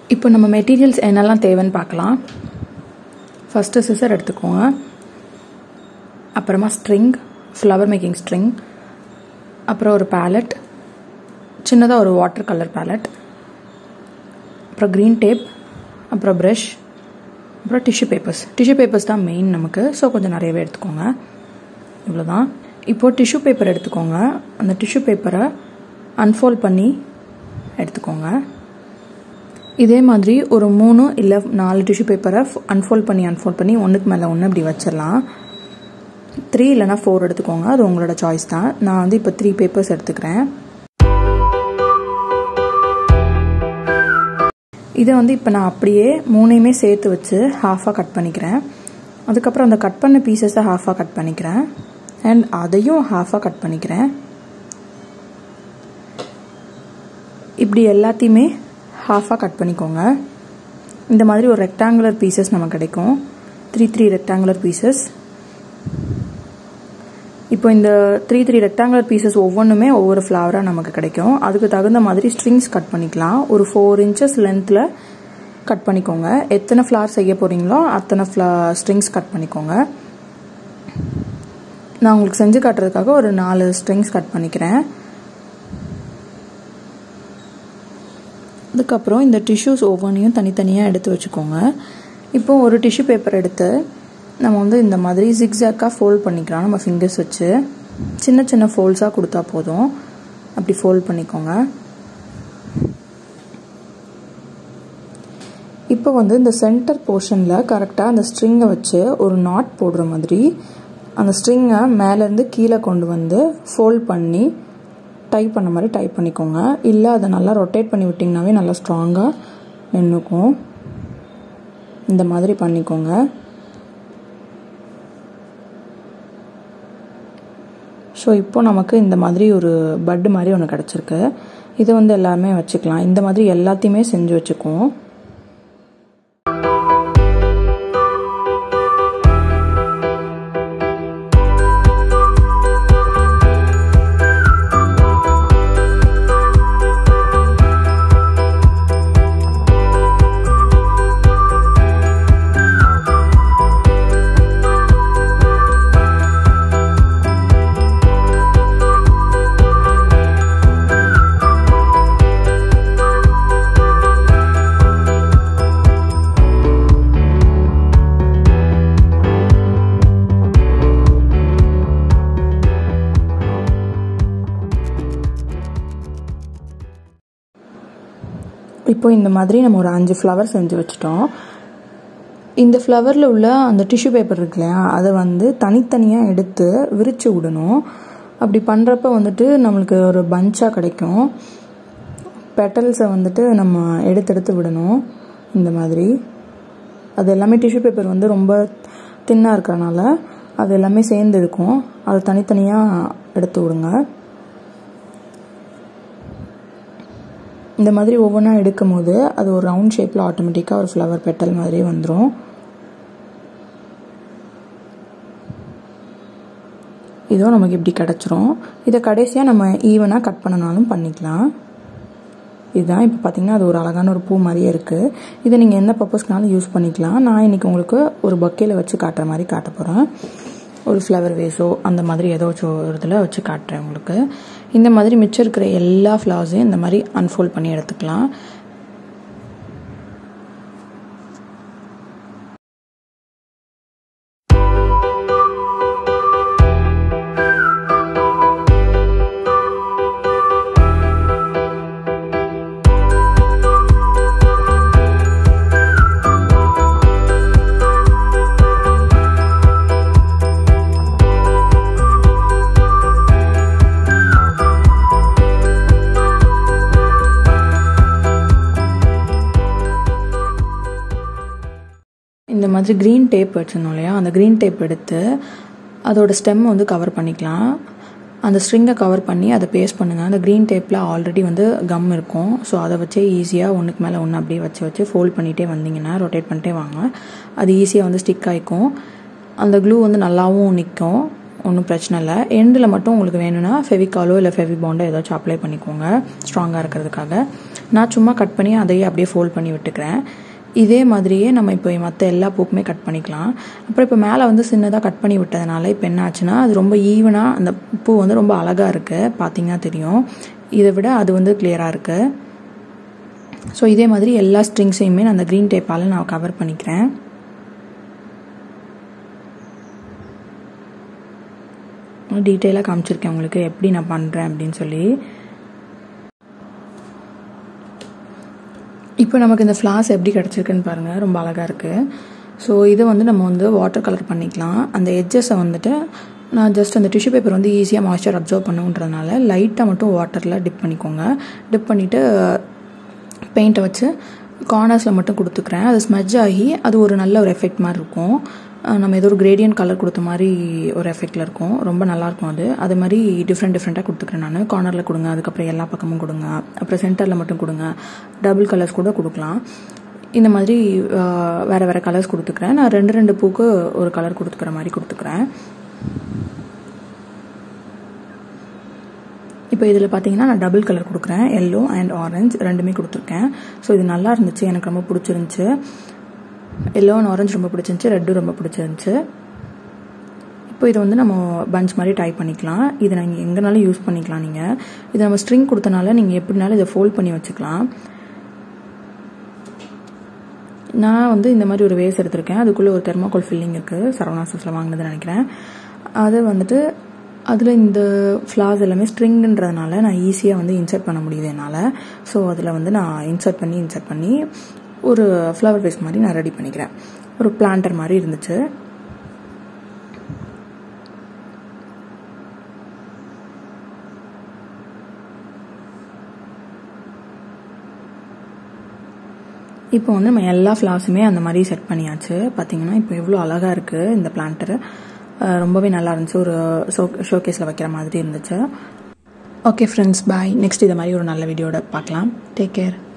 இப்போ நம்ம மெட்டீரியல்ஸ் என்னெல்லாம் தேவைன்னு பார்க்கலாம் ஃபஸ்ட்டு சிசர் எடுத்துக்கோங்க அப்புறமா ஸ்ட்ரிங் ஃப்ளவர் மேக்கிங் ஸ்ட்ரிங் அப்புறம் ஒரு பேலட் சின்னதாக ஒரு வாட்டர் கலர் பேலட் அப்புறம் க்ரீன் டேப் அப்புறம் ப்ரஷ் அப்புறம் டிஷ்யூ பேப்பர்ஸ் டிஷ்யூ பேப்பர்ஸ் தான் மெயின் நமக்கு ஸோ கொஞ்சம் நிறையவே எடுத்துக்கோங்க இவ்வளோதான் இப்போது டிஷ்யூ பேப்பர் எடுத்துக்கோங்க அந்த டிஷ்யூ பேப்பரை அன்ஃபோல்ட் பண்ணி எடுத்துக்கோங்க இதே மாதிரி ஒரு மூணு இல்லை நாலு டிஷ்யூ பேப்பரை அன்ஃபோல்ட் பண்ணி அன்ஃபோல்ட் பண்ணி ஒன்றுக்கு மேலே ஒன்று இப்படி வச்சிடலாம் த்ரீ இல்லைனா ஃபோர் எடுத்துக்கோங்க அது உங்களோட சாய்ஸ் தான் நான் வந்து இப்போ த்ரீ பேப்பர்ஸ் எடுத்துக்கிறேன் இதை வந்து இப்போ நான் அப்படியே மூணையுமே சேர்த்து வச்சு ஹாஃபாக கட் பண்ணிக்கிறேன் அதுக்கப்புறம் அந்த கட் பண்ண பீசஸை ஹாஃபாக கட் பண்ணிக்கிறேன் அண்ட் அதையும் ஹாஃபாக கட் பண்ணிக்கிறேன் இப்படி எல்லாத்தையுமே ஹாஃபாக கட் பண்ணிக்கோங்க இந்த மாதிரி ஒரு ரெக்டாங்குலர் பீசஸ் நமக்கு கிடைக்கும் த்ரீ த்ரீ ரெக்டாங்குலர் பீசஸ் இப்போ இந்த த்ரீ த்ரீ ரெக்டாங்குலர் பீசஸ் ஒவ்வொன்றுமே ஒவ்வொரு ஃப்ளவராக நமக்கு கிடைக்கும் அதுக்கு தகுந்த மாதிரி ஸ்ட்ரிங்ஸ் கட் பண்ணிக்கலாம் ஒரு ஃபோர் இன்ச்சஸ் லென்த்தில் கட் பண்ணிக்கோங்க எத்தனை ஃப்ளவர் செய்ய போகிறீங்களோ அத்தனை ஃப்ளா ஸ்ட்ரிங்ஸ் கட் பண்ணிக்கோங்க நான் உங்களுக்கு செஞ்சு காட்டுறதுக்காக ஒரு நாலு ஸ்ட்ரிங்ஸ் கட் பண்ணிக்கிறேன் அதுக்கப்புறம் இந்த டிஷ்யூஸ் ஒவ்வொன்றையும் தனித்தனியாக எடுத்து வச்சுக்கோங்க இப்போ ஒரு டிஷ்யூ பேப்பர் எடுத்து நம்ம வந்து இந்த மாதிரி ஜிக்ஸாக்காக ஃபோல்ட் பண்ணிக்கலாம் நம்ம ஃபிங்கர்ஸ் வச்சு சின்ன சின்ன ஃபோல்ட்ஸாக கொடுத்தா போதும் அப்படி ஃபோல்ட் பண்ணிக்கோங்க இப்போ வந்து இந்த சென்டர் போர்ஷனில் கரெக்டாக அந்த ஸ்ட்ரிங்கை வச்சு ஒரு நாட் போடுற மாதிரி அந்த ஸ்ட்ரிங்கை மேலேருந்து கீழே கொண்டு வந்து ஃபோல்ட் பண்ணி டைப் பண்ண மாதிரி டைப் பண்ணிக்கோங்க இல்லை அதை நல்லா ரொட்டேட் பண்ணி விட்டிங்கனாவே நல்லா ஸ்ட்ராங்காக நின்றுக்கும் இந்த மாதிரி பண்ணிக்கோங்க ஸோ இப்போ நமக்கு இந்த மாதிரி ஒரு பட்டு மாதிரி ஒன்று கிடச்சிருக்கு இதை வந்து எல்லாமே வச்சுக்கலாம் இந்த மாதிரி எல்லாத்தையுமே செஞ்சு வச்சுக்குவோம் இப்போ இந்த மாதிரி நம்ம ஒரு அஞ்சு ஃப்ளவர் செஞ்சு வச்சுட்டோம் இந்த ஃப்ளவரில் உள்ள அந்த டிஷ்யூ பேப்பர் இருக்கு இல்லையா அதை வந்து தனித்தனியாக எடுத்து விரித்து விடணும் அப்படி பண்ணுறப்ப வந்துட்டு நம்மளுக்கு ஒரு பஞ்சாக கிடைக்கும் பெட்டல்ஸை வந்துட்டு நம்ம எடுத்து எடுத்து விடணும் இந்த மாதிரி அது எல்லாமே டிஷ்யூ பேப்பர் வந்து ரொம்ப தின்னாக இருக்கிறனால அது எல்லாமே சேர்ந்து இருக்கும் அது தனித்தனியாக எடுத்து விடுங்க இந்த மாதிரி ஒவ்வொன்றா எடுக்கும் போது அது ஒரு ரவுண்ட் ஷேப்பில் ஆட்டோமேட்டிக்காக ஒரு ஃப்ளவர் பெட்டல் மாதிரி வந்துடும் இதோ நமக்கு இப்படி கிடச்சிரும் இதை கடைசியாக நம்ம ஈவனாக கட் பண்ணனாலும் பண்ணிக்கலாம் இதுதான் இப்போ பார்த்தீங்கன்னா அது ஒரு அழகான ஒரு பூ மாதிரியே இருக்குது இதை நீங்கள் எந்த பர்பஸ்க்குனாலும் யூஸ் பண்ணிக்கலாம் நான் இன்றைக்கி உங்களுக்கு ஒரு பக்கையில் வச்சு காட்டுற மாதிரி காட்ட போகிறேன் ஒரு ஃப்ளவர் வேஸோ அந்த மாதிரி ஏதோ ஒரு இதில் வச்சு காட்டுறேன் உங்களுக்கு இந்த மாதிரி மிச்சம் இருக்கிற எல்லா ஃப்ளவர்ஸையும் இந்த மாதிரி அன்ஃபோல்ட் பண்ணி எடுத்துக்கலாம் இந்த மாதிரி க்ரீன் டேப் வச்சுருந்தோம் இல்லையா அந்த க்ரீன் டேப் எடுத்து அதோட ஸ்டெம் வந்து கவர் பண்ணிக்கலாம் அந்த ஸ்ட்ரிங்கை கவர் பண்ணி அதை பேஸ்ட் பண்ணுங்கள் அந்த க்ரீன் டேப்பில் ஆல்ரெடி வந்து கம் இருக்கும் ஸோ அதை வச்சே ஈஸியாக ஒன்றுக்கு மேலே ஒன்று அப்படியே வச்சு வச்சு ஃபோல்ட் பண்ணிகிட்டே வந்தீங்கன்னா ரொட்டேட் பண்ணிட்டே வாங்க அது ஈஸியாக வந்து ஸ்டிக் ஆகிக்கும் அந்த க்ளூ வந்து நல்லாவும் நிற்கும் ஒன்றும் பிரச்சனை இல்லை எண்டில் மட்டும் உங்களுக்கு வேணும்னா ஃபெவிகாலோ இல்லை ஃபெவி பாண்டோ ஏதாச்சும் அப்ளை பண்ணிக்கோங்க ஸ்ட்ராங்காக இருக்கிறதுக்காக நான் சும்மா கட் பண்ணி அதையே அப்படியே ஃபோல்ட் பண்ணி விட்டுக்கிறேன் இதே மாதிரியே நம்ம இப்போ மற்ற எல்லா பூக்குமே கட் பண்ணிக்கலாம் அப்புறம் இப்போ மேலே வந்து சின்னதாக கட் பண்ணி விட்டதுனால இப்போ என்ன ஆச்சுன்னா அது ரொம்ப ஈவனாக அந்த பூ வந்து ரொம்ப அழகாக இருக்குது பார்த்தீங்கன்னா தெரியும் இதை விட அது வந்து கிளியராக இருக்குது ஸோ இதே மாதிரி எல்லா ஸ்ட்ரிங்ஸையுமே நான் அந்த க்ரீன் டேப்பால் நான் கவர் பண்ணிக்கிறேன் டீட்டெயிலாக காமிச்சிருக்கேன் உங்களுக்கு எப்படி நான் பண்ணுறேன் அப்படின்னு சொல்லி இப்போ நமக்கு இந்த ஃப்ளாஸ் எப்படி கிடச்சிருக்குன்னு பாருங்கள் ரொம்ப அழகாக இருக்குது ஸோ இதை வந்து நம்ம வந்து வாட்டர் கலர் பண்ணிக்கலாம் அந்த எட்ஜஸை வந்துட்டு நான் ஜஸ்ட் அந்த டிஷ்யூ பேப்பர் வந்து ஈஸியாக மாய்ஸ்சர் அப்சர்வ் பண்ணுன்றதுனால லைட்டாக மட்டும் வாட்டரில் டிப் பண்ணிக்கோங்க டிப் பண்ணிவிட்டு பெயிண்ட்டை வச்சு கார்னர்ஸில் மட்டும் கொடுத்துக்கிறேன் அது ஸ்மெஜ் ஆகி அது ஒரு நல்ல ஒரு எஃபெக்ட் மாதிரி இருக்கும் நம்ம ஏதோ ஒரு கிரேடியன் கலர் கொடுத்த மாதிரி ஒரு எஃபெக்டில் இருக்கும் ரொம்ப நல்லாயிருக்கும் அது அது மாதிரி டிஃப்ரெண்ட் டிஃப்ரெண்ட்டாக கொடுத்துக்கிறேன் நான் கார்னரில் கொடுங்க அதுக்கப்புறம் எல்லா பக்கமும் கொடுங்க அப்புறம் சென்டரில் மட்டும் கொடுங்க டபுள் கலர்ஸ் கூட கொடுக்கலாம் இந்த மாதிரி வேறு வேறு கலர்ஸ் கொடுத்துக்கிறேன் நான் ரெண்டு ரெண்டு பூக்கு ஒரு கலர் கொடுத்துக்கிற மாதிரி கொடுத்துக்கிறேன் இப்போ இதில் பார்த்தீங்கன்னா நான் டபுள் கலர் கொடுக்குறேன் எல்லோ அண்ட் ஆரஞ்ச் ரெண்டுமே கொடுத்துருக்கேன் ஸோ இது நல்லா இருந்துச்சு எனக்கு ரொம்ப பிடிச்சிருந்துச்சு எல்லோ அண்ட் ஆரஞ்சு ரொம்ப பிடிச்சிருந்துச்சு ரெட்டும் ரொம்ப பிடிச்சிருந்துச்சு இப்போ இதை வந்து நம்ம பஞ்ச் மாதிரி டைப் பண்ணிக்கலாம் இதை நீங்கள் எங்கேனாலும் யூஸ் பண்ணிக்கலாம் நீங்கள் இதை நம்ம ஸ்ட்ரிங் கொடுத்தனால நீங்கள் எப்படினாலும் இதை ஃபோல்ட் பண்ணி வச்சுக்கலாம் நான் வந்து இந்த மாதிரி ஒரு வேஸ் எடுத்திருக்கேன் அதுக்குள்ளே ஒரு தெர்மாக்கோல் ஃபில்லிங் இருக்குது சரவணாசஸில் வாங்கினது நினைக்கிறேன் அது வந்துட்டு அதில் இந்த ஃப்ளார்ஸ் எல்லாமே ஸ்ட்ரிங்குன்றதுனால நான் ஈஸியாக வந்து இன்சர்ட் பண்ண முடியுது என்னால் ஸோ அதில் வந்து நான் இன்சர்ட் பண்ணி இன்சர்ட் பண்ணி ஒரு ஃப்ளவர் வேஸ் மாதிரி நான் ரெடி பண்ணிக்கிறேன் ஒரு பிளான்டர் மாதிரி இருந்துச்சு இப்போ வந்து நம்ம எல்லா ஃப்ளார்ஸுமே அந்த மாதிரி செட் பண்ணியாச்சு பார்த்தீங்கன்னா இப்போ எவ்வளோ அழகாக இருக்குது இந்த பிளான்டரு ரொம்பவே நல்லா இருந்துச்சு ஒரு ஷோ ஷோகேஸில் வைக்கிற மாதிரி இருந்துச்சு ஓகே ஃப்ரெண்ட்ஸ் பாய் நெக்ஸ்ட் இதை மாதிரி ஒரு நல்ல வீடியோட பார்க்கலாம் டேக் கேர்